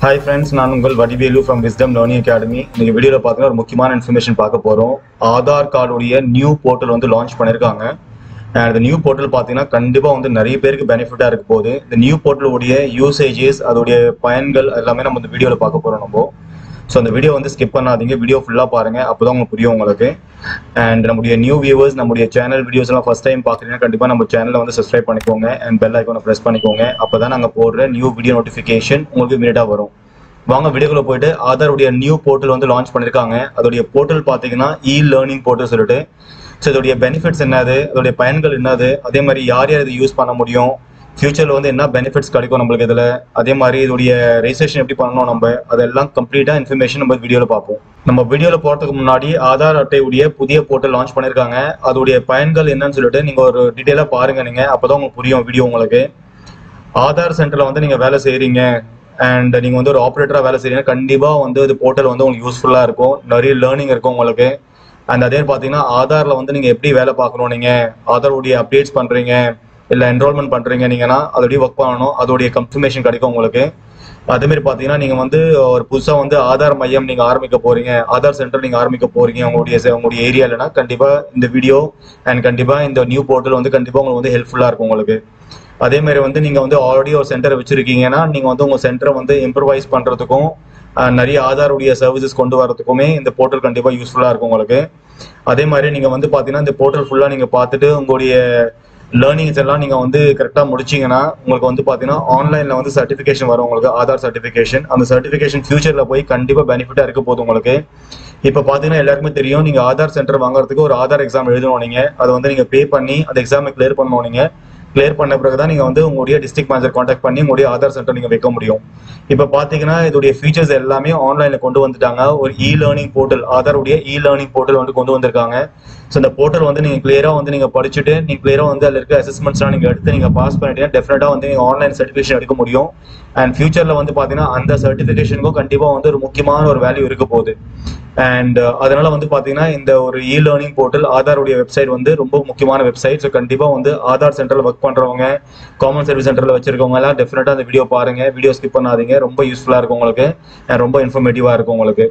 hi friends நான் உங்கள் Vadivelu from wisdom learning academy இன்னைக்கு வீடியோவில் பார்த்தீங்கன்னா ஒரு முக்கியமான இன்ஃபர்மேஷன் பார்க்க போகிறோம் ஆதார் கார்டுடைய நியூ போர்ட்டல் வந்து லான்ச் பண்ணியிருக்காங்க And இந்த நியூ போர்ட்டல் பார்த்தீங்கன்னா கண்டிப்பாக வந்து நிறைய பேருக்கு பெனிஃபிட்டாக இருக்க போகுது இந்த நியூ போர்ட்டலுடைய யூசேஜஸ் அதோடைய பயன்கள் எல்லாமே நம்ம இந்த வீடியோவில் பார்க்க போகிறோம் நம்ம ஸோ அந்த வீடியோ வந்து ஸ்கிப் பண்ணாதீங்க வீடியோ ஃபுல்லாக பாருங்க அப்போ தான் உங்களுக்கு புரியும் உங்களுக்கு அண்ட் நம்முடைய நியூ வியூவர்ஸ் நம்முடைய சேனல் வீடியோஸ் எல்லாம் ஃபர்ஸ்ட் டைம் பார்க்குறீங்கன்னா கண்டிப்பாக நம்ம சேனலை வந்து சப்ஸ்கிரைப் பண்ணிக்கோங்க அண்ட் பெல் ஐக்கானை ப்ரெஸ் பண்ணிக்கோங்க அப்போ தான் நாங்கள் போடுற நியூ வீடியோ நோட்டிஃபிகேஷன் உங்களுக்கு இமீடியட்டாக வரும் வாங்க வீடியோக்குள்ள போயிட்டு ஆதாருடைய நியூ போர்ட்டல் வந்து லான்ச் பண்ணிருக்காங்க அதோடைய போர்ட்டல் பார்த்தீங்கன்னா இ லேர்னிங் போர்ட்டல் சொல்லிட்டு ஸோ இதோடைய பெனிஃபிட்ஸ் என்னது அதோடைய பயன்கள் என்னது அதே மாதிரி யார் யார் இதை யூஸ் பண்ண முடியும் ஃபியூச்சர்ல வந்து என்ன பெனிஃபிட்ஸ் கிடைக்கும் நம்மளுக்கு இதில் அதே மாதிரி இதோடைய ரெஜிஸ்ட்ரேஷன் எப்படி பண்ணணும் நம்ம அதெல்லாம் கம்ப்ளீட்டாக இன்ஃபர்மேஷன் நம்ம வீடியோவில் பார்ப்போம் நம்ம வீடியோவில் போகிறதுக்கு முன்னாடி ஆதார் அட்டையுடைய புதிய போர்ட்டல் லான்ச் பண்ணியிருக்காங்க அதோடைய பயன்கள் என்னன்னு சொல்லிட்டு நீங்கள் ஒரு டீட்டெயிலாக பாருங்க நீங்கள் அப்போ தான் உங்களுக்கு புரியும் வீடியோ உங்களுக்கு ஆதார் சென்டர்ல வந்து நீங்க வேலை செய்றீங்க அண்ட் நீங்க வந்து ஒரு ஆப்ரேட்டரா வேலை செய்றீங்க கண்டிப்பா வந்து இது போர்ட்டல் வந்து உங்களுக்கு யூஸ்ஃபுல்லா இருக்கும் நிறைய லேர்னிங் இருக்கும் உங்களுக்கு அண்ட் அதே பாத்தீங்கன்னா ஆதார்ல வந்து நீங்க எப்படி வேலை பார்க்கணும் நீங்க ஆதாருடைய அப்டேட்ஸ் பண்றீங்க இல்ல என்ரோல்மெண்ட் பண்றீங்க நீங்கன்னா அதோடய ஒர்க் பண்ணணும் அதோடைய கன்ஃபர்மேஷன் கிடைக்கும் உங்களுக்கு அதே மாதிரி பாத்தீங்கன்னா நீங்க வந்து ஒரு புதுசா வந்து ஆதார் மையம் நீங்க ஆரம்பிக்க போறீங்க ஆதார் சென்டர் நீங்க ஆரம்பிக்க போறீங்க உங்களுடைய உங்களுடைய ஏரியாலனா கண்டிப்பா இந்த வீடியோ அண்ட் கண்டிப்பா இந்த நியூ போர்ட்டல் வந்து கண்டிப்பா உங்களுக்கு வந்து ஹெல்ப்ஃபுல்லா இருக்கும் உங்களுக்கு அதே மாதிரி வந்து நீங்க வந்து ஆல்ரெடி ஒரு சென்டர் வச்சிருக்கீங்கன்னா நீங்க வந்து உங்க சென்டரை வந்து இம்ப்ரவைஸ் பண்றதுக்கும் அஹ், நிறைய ஆதாருடைய சர்வீசஸ் கொண்டு வரதுக்குமே இந்த போர்ட்டல் கண்டிப்பா யூஸ்ஃபுல்லா இருக்கும் உங்களுக்கு அதே மாதிரி நீங்க வந்து பாத்தீங்கன்னா இந்த போர்ட்டல் ஃபுல்லா நீங்க பார்த்துட்டு உங்களுடைய லேர்னிங்ஸ் எல்லாம் நீங்க வந்து கரெக்டா முடிச்சீங்கன்னா உங்களுக்கு வந்து பாத்தீங்கன்னா ஆன்லைன்ல வந்து சர்டிபிகேஷன் வரும் உங்களுக்கு ஆதார் சர்டிபிகேஷன் அந்த சர்டிபிகேஷன் ஃபியூச்சர்ல போய் கண்டிப்பா பெனிஃபிட்டா இருக்க போகுது உங்களுக்கு இப்ப பாத்தீங்கன்னா எல்லாருக்குமே தெரியும் நீங்க ஆதார் சென்டர் வாங்குறதுக்கு ஒரு ஆதார் எக்ஸாம் எழுதணும் நீங்க அதை வந்து நீங்க பே பண்ணி அந்த எக்ஸாமை கிளியர் பண்ணணும் நீங்க கிளியர் பண்ண பிறகு தான் நீங்க வந்து உங்களுடைய டிஸ்ட்ரிக்ட் மேனேஜர் காண்டாக்ட் பண்ணி உங்களுடைய ஆதார் சென்டர் நீங்க வைக்க முடியும் இப்ப பாத்தீங்கன்னா இதோடைய ஃபீச்சர்ஸ் எல்லாமே ஆன்லைன்ல கொண்டு வந்துட்டாங்க ஒரு இ லேர்னிங் போர்ட்டல் ஆதாருடைய இ லேர்னிங் போர்ட்டல் வந்து கொண்டு வந்திருக்காங்க ஸோ இந்த போர்ட்டல் வந்து நீங்க கிளியரா வந்து நீங்க படிச்சுட்டு நீங்க கிளியரா வந்து அதுல இருக்க அசஸ்மெண்ட்ஸ்லாம் நீங்க எடுத்து நீங்க பாஸ் பண்ணிட்டீங்கன்னா டெஃபினட்டா வந்து நீங்க ஆன்லைன் சர்டிஃபிகேஷன் எடுக்க முடியும் அண்ட் ஃபியூச்சர்ல வந்து பாத்தீங்கன்னா அந்த சர்டிஃபிகேஷனுக்கும் கண்டிப்பா வந்து ஒரு முக்கியமான ஒரு வேல்யூ இருக்க போகுது அண்ட் அதனால வந்து பாத்தீங்கன்னா இந்த ஒரு இ லேர்னிங் போர்ட்டல் ஆதாருடைய வெப்சைட் வந்து ரொம்ப முக்கியமான வெப்சைட் ஸோ கண்டிப்பா வந்து ஆதார் சென்டர்ல ஒர்க் பண்றவங்க காமன் சர்வீஸ் சென்டர்ல வச்சிருக்கவங்க எல்லாம் டெஃபினட்டா அந்த வீடியோ பாருங்க வீடியோ ஸ்கிப் பண்ணாதீங்க ரொம்ப யூஸ்ஃபுல்லா இருக்கும் உங்களுக்கு and ரொம்ப இன்ஃபர்மேட்டிவா இருக்கும் உங்களுக்கு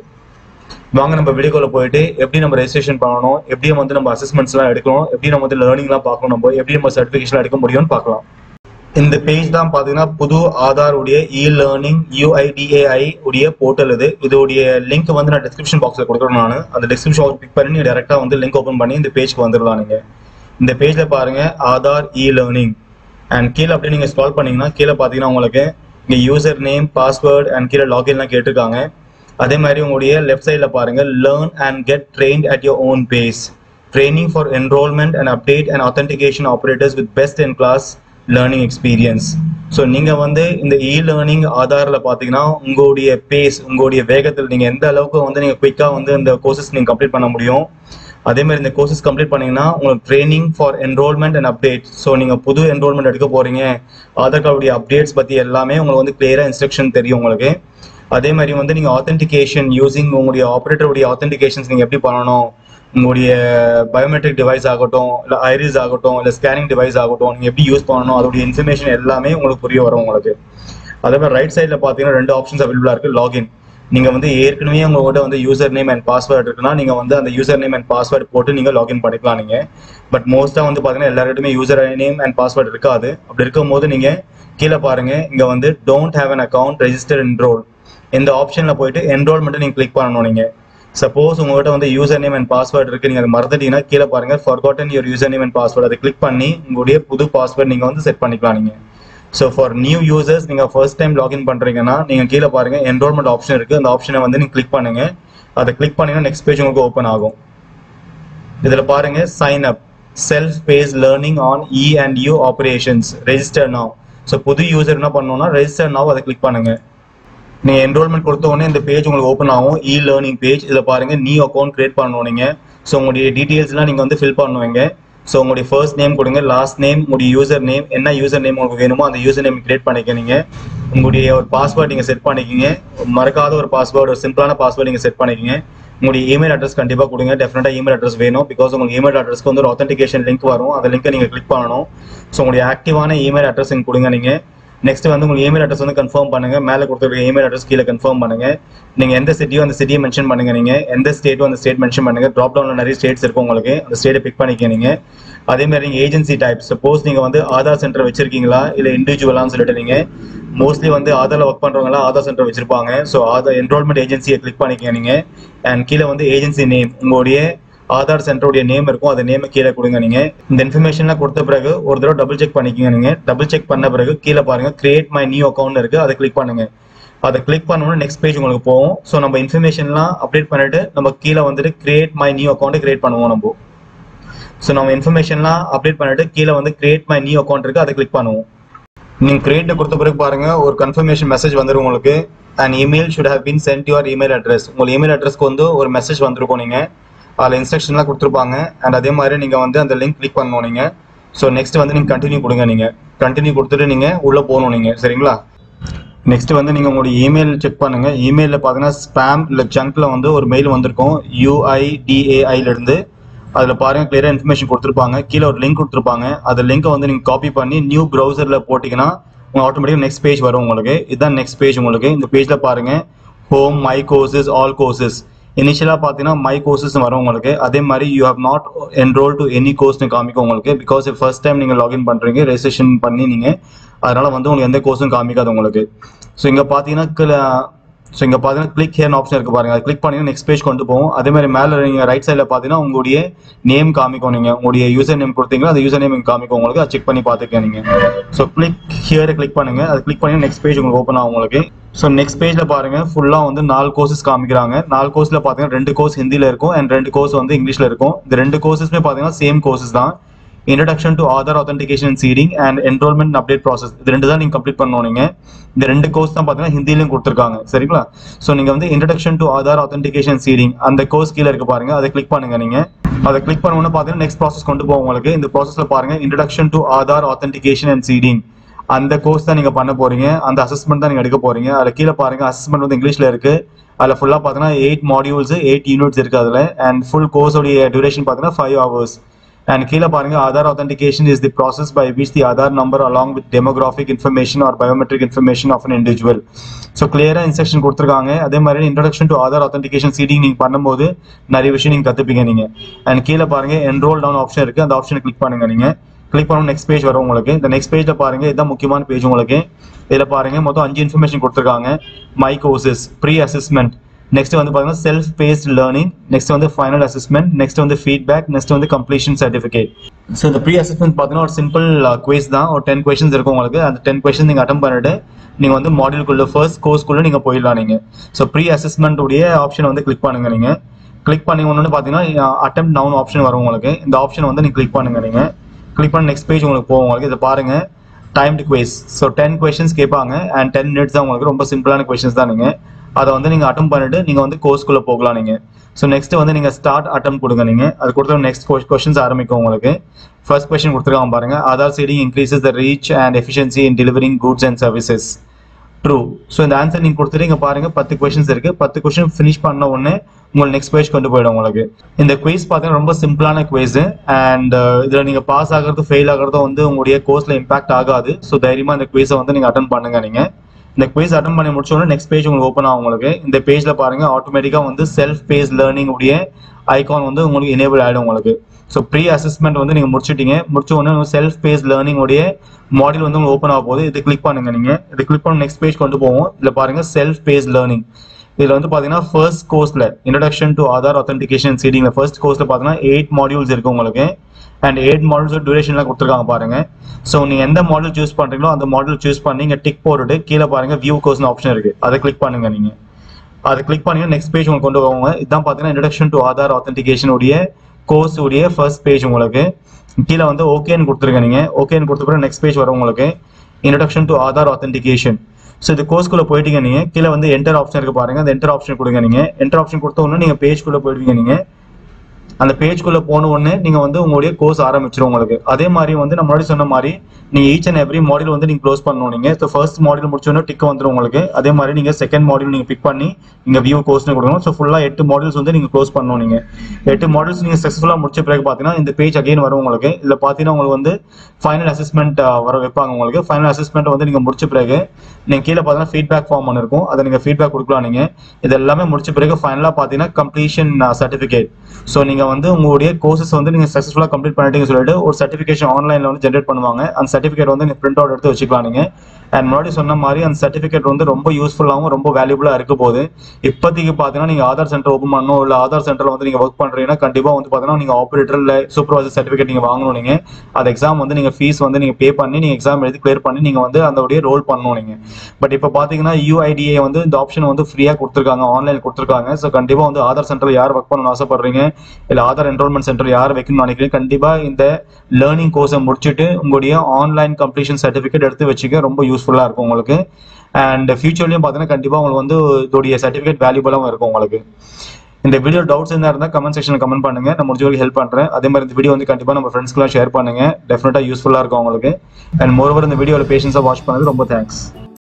வாங்க நம்ம வீடியோக்குள்ள போயிட்டு எப்படி நம்ம ரெஜிஸ்ட்ரேஷன் பண்ணணும் எப்படி வந்து நம்ம அசஸ்மெண்ட்ஸ் எல்லாம் எடுக்கணும் எப்படி நம்ம வந்து லேர்னிங்லாம் பார்க்கணும் நம்ம எப்படி நம்ம சர்டிஃபிகேஷன் எடுக்க முடியும்னு பார்க்கலாம் இந்த பேஜ் தான் பாத்தீங்கன்னா புது ஆதார் உடைய இ லேர்னிங் யூஐடிஏஐ உடைய போர்ட்டல் இது இதோடைய லிங்க் வந்து நான் டிஸ்கிரிப்ஷன் பாக்ஸ்ல கொடுக்குறேன் நான் அந்த டிஸ்கிரிப்ஷன் பாக்ஸ் கிளிக் பண்ணி டேரக்டா வந்து லிங்க் ஓபன் பண்ணி இந்த பேஜ்க்கு வந்துடலாம் நீங்க இந்த பேஜ்ல பாருங்க ஆதார் இ லேர்னிங் அண்ட் கீழே அப்படியே நீங்க ஸ்க்ரால் பண்ணீங்கன்னா கீழே பாத்தீங்கன்னா உங்களுக்கு இங்க யூசர் நேம் பாஸ்வேர்ட் அண்ட் கீழே லாகின்லாம் கேட்டிருக்காங்க அதே மாதிரி உங்களுடைய லெஃப்ட் சைடில் பாருங்க learn and get trained at your own pace training for enrolment and update and authentication operators with best in class learning experience so நீங்கள் வந்து இந்த இ லேர்னிங் ஆதாரில் பார்த்தீங்கன்னா உங்களுடைய பேஸ் உங்களுடைய வேகத்தில் நீங்கள் எந்த அளவுக்கு வந்து நீங்கள் குயிக்காக வந்து இந்த கோர்சஸ் நீங்கள் கம்ப்ளீட் பண்ண முடியும் அதே மாதிரி இந்த கோர்சஸ் கம்ப்ளீட் பண்ணீங்கன்னா உங்களுக்கு training for enrolment and update so நீங்கள் புது என்ரோல்மெண்ட் எடுக்க போறீங்க ஆதார் கார்டுடைய அப்டேட்ஸ் பற்றி எல்லாமே உங்களுக்கு வந்து கிளியராக இன்ஸ்ட்ரக்ஷன் தெரியும் உங்களுக்கு அதே மாதிரி வந்து நீங்கள் ஆத்தென்டிகேஷன் யூசிங் உங்களுடைய ஆப்ரேட்டருடைய ஆத்தென்டிகேஷன்ஸ் நீங்கள் எப்படி பண்ணணும் உங்களுடைய பயோமெட்ரிக் டிவைஸ் ஆகட்டும் இல்லை ஐரிஸ் ஆகட்டும் இல்லை ஸ்கேனிங் டிவைஸ் ஆகட்டும் நீங்கள் எப்படி யூஸ் பண்ணணும் அதோடைய இன்ஃபர்மேஷன் எல்லாமே உங்களுக்கு புரிய வரும் உங்களுக்கு அதே மாதிரி ரைட் சைடில் பார்த்தீங்கன்னா ரெண்டு ஆப்ஷன்ஸ் அவைலபிளாக இருக்குது லாகின் நீங்கள் வந்து ஏற்கனவே உங்களோட வந்து யூசர் நேம் அண்ட் பாஸ்வேர்ட் இருக்குன்னா நீங்கள் வந்து அந்த யூசர் நேம் அண்ட் பாஸ்வேர்ட் போட்டு நீங்கள் லாகின் பண்ணிக்கலாம் நீங்கள் பட் மோஸ்ட்டாக வந்து பார்த்தீங்கன்னா எல்லாருக்கிட்டுமே யூசர் நேம் அண்ட் பாஸ்வேர்ட் இருக்காது அப்படி இருக்கும் போது நீங்கள் கீழே பாருங்க இங்கே வந்து don't have an account register enrol இந்த ஆப்ஷனில் போயிட்டு என்ரோல்மெண்ட்டை நீங்கள் கிளிக் பண்ணணும் நீங்கள் சப்போஸ் உங்கள்கிட்ட வந்து யூசர் நேம் அண்ட் பாஸ்வேர்ட் இருக்கு நீங்கள் அதை மறந்துட்டீங்கன்னா கீழே பாருங்க forgotten your user name and password அதை கிளிக் பண்ணி உங்களுடைய புது பாஸ்வேர்ட் நீங்கள் வந்து செட் பண்ணிக்கலாம் நீங்கள் ஸோ ஃபார் நியூ யூசர்ஸ் நீங்கள் ஃபர்ஸ்ட் டைம் லாகின் பண்ணுறீங்கன்னா நீங்கள் கீழே பாருங்க என்ரோல்மெண்ட் ஆப்ஷன் இருக்குது அந்த ஆப்ஷனை வந்து நீங்கள் கிளிக் பண்ணுங்க அதை கிளிக் பண்ணீங்கன்னா நெக்ஸ்ட் பேஜ் உங்களுக்கு ஓப்பன் ஆகும் இதில் பாருங்க sign up self pace learning on E and U operations register now so புது யூசர் என்ன பண்ணணும்னா ரெஜிஸ்டர் now அதை கிளிக் பண்ணுங்க நீங்க என்ரோல்மெண்ட் கொடுத்த உடனே இந்த பேஜ் உங்களுக்கு ஓப்பன் ஆகும் இ லேர்னிங் பேஜ் இதில் பாருங்க நியூ அக்கௌண்ட் கிரியேட் பண்ணணும் நீங்க ஸோ உங்களுடைய டீட்டெயில்ஸ்லாம் நீங்க வந்து ஃபில் பண்ணுவீங்க ஸோ உங்களுடைய ஃபர்ஸ்ட் நேம் கொடுங்க லாஸ்ட் நேம் உங்களுடைய யூசர் நேம் என்ன யூசர் நேம் உங்களுக்கு வேணுமோ அந்த யூசர் நேம் கிரியேட் பண்ணிக்க நீங்க உங்களுடைய ஒரு பாஸ்வேர்ட் நீங்க செட் பண்ணிக்கிங்க மறக்காத ஒரு பாஸ்வேர்டு ஒரு சிம்பிளான பாஸ்வேர்ட் நீங்க செட் பண்ணிக்கிங்க உங்களுடைய இமெயில் அட்ரஸ் கண்டிப்பாக கொடுங்க டெஃபினட்டாக இமெயில் அட்ரஸ் வேணும் பிகாஸ் உங்களுக்கு இமெயில் அட்ரஸ்க்கு வந்து ஒரு ஆத்தென்டிகேஷன் லிங்க் வரும் அந்த லிங்கை நீங்கள் கிளிக் பண்ணணும் ஸோ உங்களுடைய ஆக்டிவான இமெயில் அட்ரஸ் கொடுங்க நீங்கள் நெக்ஸ்ட் வந்து உங்களுக்கு இமெயில் அட்ரஸ் வந்து கன்ஃபார்ம் பண்ணுங்க மேலே கொடுத்துருக்க இமெயில் அட்ரஸ் கீழே கன்ஃபார்ம் பண்ணுங்க நீங்க எந்த சிட்டியோ அந்த சிட்டியை மென்ஷன் பண்ணுங்க நீங்க எந்த ஸ்டேட்டோ அந்த ஸ்டேட் மென்ஷன் பண்ணுங்க ட்ராப் டவுன்ல நிறைய ஸ்டேட்ஸ் இருக்கும் உங்களுக்கு அந்த ஸ்டேட்டை பிக் பண்ணிக்க நீங்க அதே மாதிரி நீங்க ஏஜென்சி டைப் சப்போஸ் நீங்க வந்து ஆதார் சென்டர் வச்சிருக்கீங்களா இல்ல இண்டிவிஜுவலான்னு சொல்லிட்டு நீங்க மோஸ்ட்லி வந்து ஆதார்ல ஒர்க் பண்றவங்க ஆதார் சென்டர் வச்சிருப்பாங்க ஸோ ஆதார் என்ரோல்மெண்ட் ஏஜென்சியை கிளிக் பண்ணிக்கங்க நீங்க அண்ட் கீழே வந்து ஏஜென்சி நேம் உங்களுடைய ஆதார் சென்டருடைய நேம் இருக்கும் அந்த நேம் கீழே கொடுங்க நீங்க இந்த இன்ஃபர்மேஷன்லாம் கொடுத்த பிறகு ஒரு தடவை டபுள் செக் பண்ணிக்கங்க நீங்க டபுள் செக் பண்ண பிறகு கீழே பாருங்க கிரியேட் மை நியூ அக்கௌண்ட் இருக்கு அதை கிளிக் பண்ணுங்க அதை கிளிக் பண்ணோம்னா நெக்ஸ்ட் பேஜ் உங்களுக்கு போகும் ஸோ நம்ம இன்ஃபர்மேஷன்லாம் அப்டேட் பண்ணிட்டு நம்ம கீழே வந்துட்டு create my new account create பண்ணுவோம் நம்ம ஸோ நம்ம இன்ஃபர்மேஷன்லாம் அப்டேட் பண்ணிட்டு கீழே வந்து கிரியேட் மை நியூ அக்கௌண்ட் இருக்கு அதை கிளிக் பண்ணுவோம் நீங்க கிரியேட் கொடுத்த பிறகு பாருங்க ஒரு கன்ஃபர்மேஷன் மெசேஜ் வந்துடும் உங்களுக்கு and email should have been sent your email address உங்கள் இமெயில் அட்ரஸ்க்கு வந்து ஒரு மெசேஜ் வந்திருக்கும் நீங்க அதில் இன்ஸ்ட்ரக்ஷன்லாம் கொடுத்துருப்பாங்க அண்ட் அதே மாதிரி நீங்க வந்து அந்த லிங்க் கிளிக் பண்ணணும் நீங்க ஸோ நெக்ஸ்ட் வந்து நீங்க கண்டினியூ கொடுங்க நீங்க கண்டினியூ கொடுத்துட்டு நீங்க உள்ள போகணும் நீங்க சரிங்களா நெக்ஸ்ட் வந்து நீங்க உங்களுடைய இமெயில் செக் பண்ணுங்க இமெயில பாத்தீங்கன்னா ஸ்பேம் இல்ல ஜங்க்ல வந்து ஒரு மெயில் வந்திருக்கும் யூஐடிஏஐல இருந்து அதுல பாருங்க கிளியரா இன்ஃபர்மேஷன் கொடுத்துருப்பாங்க கீழே ஒரு லிங்க் கொடுத்துருப்பாங்க அந்த லிங்கை வந்து நீங்க காப்பி பண்ணி நியூ ப்ரௌசர்ல போட்டீங்கன்னா உங்க ஆட்டோமேட்டிக்கா நெக்ஸ்ட் பேஜ் வரும் உங்களுக்கு இதுதான் நெக்ஸ்ட் பேஜ் உங்களுக்கு இந்த பேஜ்ல பாருங்க home my courses all courses இனிஷியலா பாத்தீங்கன்னா மை கோர்சஸ் வரும் உங்களுக்கு அதே மாதிரி you have not enrol to any கோர்ஸ்னு காமிக்கும் உங்களுக்கு பிகாஸ் ஃபர்ஸ்ட் டைம் நீங்க லாகின் பண்றீங்க ரெஜிஸ்ட்ரேஷன் பண்ணி நீங்க அதனால வந்து உங்களுக்கு எந்த கோர்ஸும் காமிக்காது உங்களுக்கு ஸோ இங்க பாத்தீங்கன்னா ஸோ இங்க பாத்தீங்கன்னா கிளிக் ஹேர்னு ஆப்ஷன் இருக்கு பாருங்க அது கிளிக் பண்ணீங்கன்னா நெக்ஸ்ட் பேஜ் கொண்டு போகும் அதே மாதிரி மேல நீங்க ரைட் சைடில் பாத்தீங்கன்னா உங்களுடைய நேம் காமிக்கும் நீங்க உங்களுடைய யூசர் நேம் கொடுத்தீங்கன்னா அந்த யூசர் நேம் காமிக்கும் உங்களுக்கு அதை செக் பண்ணி பார்த்துக்க நீங்க ஸோ கிளிக் ஹியரை கிளிக் பண்ணுங்க அது கிளிக் பண்ணி நெக்ஸ்ட் பேஜ் உங்களுக்கு ஓப்பன் ஆகும் உங்களுக்கு ஸோ நெக்ஸ்ட் பேஜ்ல பாருங்க ஃபுல்லா வந்து நாலு கோர்சஸ் காமிக்கிறாங்க நாலு கோர்ஸ்ல பாத்தீங்கன்னா ரெண்டு கோர்ஸ் ஹிந்தில இருக்கும் அண்ட் ரெண்டு கோர்ஸ் வந்து இங்கிலீஷ்ல இருக்கும் இந்த ரெண்டு கோர்சஸ்மே பாத்தீங்கன்னா சேம் கோர்சஸ் தான் introduction to Aadhaar authentication seeding and enrolment update process இது ரெண்டு தான் நீங்க கம்ப்ளீட் பண்ணணும் நீங்க இந்த ரெண்டு கோர்ஸ் தான் பாத்தீங்கன்னா ஹிந்திலையும் கொடுத்துருக்காங்க சரிங்களா ஸோ நீங்க வந்து introduction to Aadhaar authentication seeding அந்த கோர்ஸ் கீழே இருக்கு பாருங்க அதை கிளிக் பண்ணுங்க நீங்க அதை கிளிக் பண்ணணும்னு பாத்தீங்கன்னா நெக்ஸ்ட் ப்ராசஸ் கொண்டு போகும் உங்களுக்கு இந்த ப்ராசஸ்ல பாருங்க introduction to Aadhaar authentication and seeding அந்த கோர்ஸ் தான் நீங்க பண்ண போறீங்க அந்த அசஸ்மெண்ட் தான் நீங்க எடுக்க போறீங்க அதுல கீழே பாருங்க அசஸ்மெண்ட் வந்து இங்கிலீஷ்ல இருக்கு அதுல ஃபுல்லா பாத்தீங்கன்னா எயிட் மாடியூல்ஸ் எயிட் யூனிட்ஸ் இருக்கு அதுல அண்ட் ஃபுல் கோர்ஸோடைய டியூரேஷன் பாத்தீங்கன்னா ஃபைவ் ஹவர்ஸ் அண்ட் கீழே பாருங்க Aadhaar authentication is the process by which the Aadhaar number along with demographic information or biometric information of an individual so கிளியரா இன்ஸ்ட்ரக்ஷன் கொடுத்துருக்காங்க அதே மாதிரி introduction to Aadhaar authentication seeding நீங்க பண்ணும்போது நிறைய விஷயம் நீங்க கத்துப்பீங்க நீங்க அண்ட் கீழே பாருங்க என்ரோல் டவுன் ஆப்ஷன் இருக்கு அந்த ஆப்ஷனை கிளிக் பண்ணுங்க நீங்க கிளிக் பண்ணணும் நெக்ஸ்ட் பேஜ் வரும் உங்களுக்கு இந்த நெக்ஸ்ட் பேஜ்ல பாருங்க இதுதான் முக்கியமான பேஜ் உங்களுக்கு இதுல பாருங்க மொத்தம் அஞ்சு இன்ஃபர்மேஷன் கொடுத்துருக்காங்க my courses pre assessment next வந்து பாத்தீங்கன்னா செல்ஃப் பேஸ்ட் லேர்னிங் நெக்ஸ்ட் வந்து ஃபைனல் அசஸ்மெண்ட் நெக்ஸ்ட் வந்து ஃபீட்பேக் நெக்ஸ்ட் வந்து கம்ப்ளீஷன் சர்டிஃபிகேட் ஸோ இந்த ப்ரீ அசஸ்மெண்ட் பார்த்தீங்கன்னா ஒரு சிம்பிள் குவேஸ் தான் ஒரு டென் கொஸ்டின்ஸ் இருக்கும் உங்களுக்கு அந்த டென் கொஸ்டின் நீங்கள் அட்டன் பண்ணிட்டு நீங்கள் வந்து மாடியூல்குள்ள ஃபர்ஸ்ட் கோர்ஸ்க்குள்ள நீங்கள் போயிடலாம் நீங்கள் ஸோ ப்ரீ அசஸ்மெண்ட் உடைய ஆப்ஷன் வந்து கிளிக் பண்ணுங்க நீங்கள் கிளிக் பண்ணி ஒன்று பார்த்தீங்கன்னா அட்டம் டவுன் ஆப்ஷன் வரும் உங்களுக்கு இந்த ஆப்ஷன் வந்து நீங்கள் கிளிக் பண்ணுங்க நீங்கள் கிளிக் பண்ண நெக்ஸ்ட் பேஜ் உங்களுக்கு போகும் உங்களுக்கு இதை பாருங்க timed quiz so ten questions கேட்பாங்க அண்ட் டென் மினிட்ஸ் தான் உங்களுக்கு ரொம்ப சிம்பிளான கொஸ்டின்ஸ் தான் நீங்கள் அதை வந்து நீங்கள் அட்டம் பண்ணிட்டு நீங்கள் வந்து கோர்ஸ்க்குள்ளே போகலாம் நீங்கள் ஸோ நெக்ஸ்ட் வந்து நீங்கள் ஸ்டார்ட் அட்டம் கொடுங்க நீங்கள் அது கொடுத்த நெக்ஸ்ட் கொஸ்டின்ஸ் ஆரம்பிக்கும் உங்களுக்கு ஃபர்ஸ்ட் கொஸ்டின் கொடுத்துருக்காங்க பாருங்க Aadhaar seeding increases the reach and efficiency in delivering goods and services through so இந்த ஆன்சர் நீங்கள் கொடுத்துட்டு இங்கே பாருங்க பத்து கொஸ்டின்ஸ் இருக்கு பத்து கொஸ்டின் ஃபினிஷ் பண்ண உடனே உங்களுக்கு நெக்ஸ்ட் பேஜ் கொண்டு போயிடும் உங்களுக்கு இந்த குவேஸ் பார்த்தீங்கன்னா ரொம்ப சிம்பிளான குவேஸ் அண்ட் இதில் நீங்கள் பாஸ் ஆகிறது ஃபெயில் ஆகிறதும் வந்து உங்களுடைய கோர்ஸில் இம்பாக்ட் ஆகாது ஸோ தைரியமாக இந்த குவேஸை வந்து நீங்கள் அட்டன் பண்ணுங்க நீங்கள் இந்த குவேஸ் அட்டன் பண்ணி முடிச்ச உடனே நெக்ஸ்ட் பேஜ் உங்களுக்கு ஓப்பன் ஆகும் உங்களுக்கு இந்த பேஜ்ல பாருங்க ஆட்டோமேட்டிக்காக வந்து செல்ஃப் பேஸ் லேர்னிங் உடைய ஐகான் வந்து உங்களுக்கு எனேபிள் ஆகிடும் உங்களுக்கு ஸோ ப்ரீ அசஸ்மெண்ட் வந்து நீங்கள் முடிச்சிட்டீங்க முடிச்ச உடனே செல்ஃப் பேஸ் லேர்னிங் உடைய மாடியூல் வந்து உங்களுக்கு ஓப்பன் ஆக போகுது இது கிளிக் பண்ணுங்க நீங்கள் இது கிளிக் பண்ண நெக்ஸ்ட் பேஜ் கொண்டு போவோம் இதில் பாருங்க செல்ஃப் பேஸ் லேர்னிங் இதில் வந்து பார்த்தீங்கன்னா ஃபர்ஸ்ட் கோர்ஸில் introduction to Aadhaar authentication seeding first கோர்ஸில் பார்த்தீங்கன்னா எயிட் மாடியூல்ஸ் இருக்கு உங்களுக்கு அண்ட் எயிட் மாடல்ஸ் டியூரேஷன்லாம் கொடுத்துருக்காங்க பாருங்க ஸோ நீங்க எந்த மாடல் சூஸ் பண்றீங்களோ அந்த மாடல் சூஸ் பண்ணி இங்க டிக் போட்டுட்டு கீழே பாருங்க வியூ கோர்ஸ்னு ஆப்ஷன் இருக்கு அதை கிளிக் பண்ணுங்க நீங்க அதை கிளிக் பண்ணி நெக்ஸ்ட் பேஜ் உங்களுக்கு கொண்டு போவாங்க இதான் பார்த்தீங்கன்னா இன்ட்ரடக்ஷன் டு ஆதார் authentication உடைய கோர்ஸ் உடைய ஃபர்ஸ்ட் பேஜ் உங்களுக்கு கீழே வந்து ஓகேன்னு கொடுத்துருங்க நீங்க ஓகேன்னு கொடுத்த நெக்ஸ்ட் பேஜ் வரும் உங்களுக்கு introduction to Aadhaar authentication so இது கோர்ஸ்குள்ள போயிட்டீங்க நீங்க கீழே வந்து என்டர் ஆப்ஷன் இருக்கு பாருங்க அந்த என்டர் ஆப்ஷன் கொடுங்க நீங்க என்டர் ஆப்ஷன் கொடுத்த உடனே நீங்க பேஜ்குள்ள போயிடுவீங்க நீங்க அந்த பேஜ்குள்ள போன உடனே நீங்க வந்து உங்களுடைய கோர்ஸ் ஆரம்பிச்சிரும் உங்களுக்கு அதே மாதிரி வந்து நம்ம முன்னாடி சொன்ன மாதிரி நீங்க ஈச் அண்ட் எவ்ரி மாடியூல் வந்து நீங்க க்ளோஸ் பண்ணணும் நீங்க ஸோ ஃபர்ஸ்ட் மாடியூல் முடிச்சோடனே டிக் வந்துரும் உங்களுக்கு அதே மாதிரி நீங்க செகண்ட் மாடியூல் நீங்க பிக் பண்ணி நீங்க வியூ கோர்ஸ்னு கொடுக்கணும் ஸோ ஃபுல்லா எட்டு மாடியூல்ஸ் வந்து நீங்க க்ளோஸ் பண்ணணும் நீங்க எட்டு மாடியூல்ஸ் நீங்க சக்ஸஸ்ஃபுல்லா முடிச்ச பிறகு பாத்தீங்கன்னா இந்த பேஜ் அகைன் வரும் உங்களுக்கு இதுல பாத்தீங்கன்னா உங்களுக்கு வந்து ஃபைனல் அசஸ்மெண்ட் வர வைப்பாங்க உங்களுக்கு ஃபைனல் அசஸ்மெண்ட் வந்து நீங்க முடிச்ச பிறகு நீங்க கீழே பார்த்தீங்கன்னா ஃபீட்பேக் ஃபார்ம் ஒன்று இருக்கும் அதை நீங்க ஃபீட்பேக் கொடுக்கலாம் நீங்க இது எல்லாமே முடிச்ச பிறகு ஃபைனலாக பார்த்தீங்கன்னா கம்ப்ளீஷன் சர்டிஃபிகேட் ஸோ நீங்க வந்து உங்களுடைய கோர்சஸ் வந்து நீங்க சக்ஸஸ்ஃபுல்லாக கம்ப்ளீட் பண்ணிட்டீங்கன்னு சொல்லிட்டு ஒரு சர்டிஃபிகேஷன் ஆன்லைன்ல வந்து ஜென்ரேட் பண்ணுவாங்க அந்த சர்டிஃபிகேட் வந்து நீங்க பிரிண்ட் அவுட் எடுத்து வச்சுக்கலாம் நீங்க அண்ட் முன்னாடி சொன்ன மாதிரி அந்த சர்டிஃபிகேட் வந்து ரொம்ப யூஸ்ஃபுல்லாகவும் ரொம்ப வேல்யூபுல்லாக இருக்க போகுது இப்போதைக்கு பார்த்தீங்கன்னா நீங்கள் ஆதார் சென்டர் ஓப்பன் பண்ணணும் இல்லை ஆதார் சென்டரில் வந்து நீங்கள் ஒர்க் பண்ணுறீங்கன்னா கண்டிப்பாக வந்து பார்த்தீங்கன்னா நீங்கள் ஆப்ரேட்டர் இல்லை சூப்பர்வைசர் சர்டிஃபிகேட் நீங்கள் வாங்கணும் நீங்கள் அந்த எக்ஸாம் வந்து நீங்கள் ஃபீஸ் வந்து நீங்கள் பே பண்ணி நீங்கள் எக்ஸாம் எழுதி கிளியர் பண்ணி நீங்கள் வந்து அதோடைய ரோல் பண்ணணும் நீங்கள் பட் இப்போ பார்த்தீங்கன்னா யூஐடிஏ வந்து இந்த ஆப்ஷன் வந்து ஃப்ரீயாக கொடுத்துருக்காங்க ஆன்லைன் கொடுத்துருக்காங்க ஸோ கண்டிப்பாக வந்து ஆதார் சென்டர் யார் ஒர்க் பண்ணணும்னு ஆசைப்படுறீங்க இல்லை ஆதார் என்ரோல்மெண்ட் சென்டர் யார் வைக்கணும்னு நினைக்கிறீங்க கண்டிப்பாக இந்த லேர்னிங் கோர்ஸை முடிச்சுட்டு உங்களுடைய ஆன்லைன் கம்ப்ளீஷன் சர்டிஃபிகேட் எடுத்து வச்சுக்க ரொம்ப யூஸ்ஃபுல்லாக இருக்கும் உங்களுக்கு அண்ட் ஃபியூச்சர்லையும் பார்த்தீங்கன்னா கண்டிப்பாக உங்களுக்கு வந்து இதோடைய சர்டிஃபிகேட் வேல்யூபலாகவும் இருக்கும் உங்களுக்கு இந்த வீடியோ டவுட்ஸ் இருந்தால் இருந்தால் கமெண்ட் செக்ஷனில் கமெண்ட் பண்ணுங்க நான் முடிஞ்ச வரைக்கும் ஹெல்ப் பண்ணுறேன் அதே மாதிரி இந்த வீடியோ வந்து கண்டிப்பாக நம்ம ஃப்ரெண்ட்ஸ்க்குலாம் ஷேர் பண்ணுங்க டெஃபினட்டாக யூஸ்ஃபுல்லாக இருக்கும் உங்களுக்கு அண்ட் மோரோவர் இந்த வீடியோவில் பேஷன்ஸாக வாட்ச் பண்ணது ரொம்ப தேங்க்ஸ்